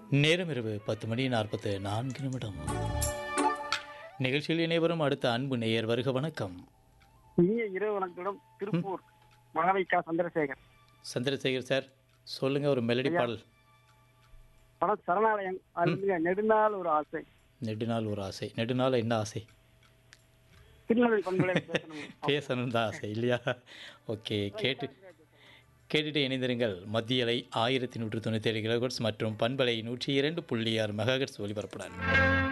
நேரம் இரவு பத்து மணி நாற்பத்து நான்கு நிமிடம் நிகழ்ச்சியில் இணைவரும் அடுத்த அன்பு நேயர் வருக வணக்கம் இனிய இரவு வணக்கம் திருப்பூர் மகவைக்கா சந்திரசேகர் சந்திரசேகர் சார் சொல்லுங்க ஒரு மெலடி பாடல் படம் சரணாலயம் அது நெடுநாள் ஒரு ஆசை நெடுநாள் ஒரு ஆசை நெடுநாள் என்ன ஆசை திருநெல்வேலி பண்புகளை பேசணும் பேசணும் தான் ஆசை இல்லையா ஓகே கேட்டு கேட்டுட்டு இணைந்திருங்கள் மத்திய அலை ஆயிரத்தி நூற்று தொண்ணூற்றி ஏழு கிலோகட்ஸ் மற்றும் பண்பலை நூற்றி இரண்டு புள்ளி ஆறு மெகாகட்ஸ் ஒலிபரப்புடன்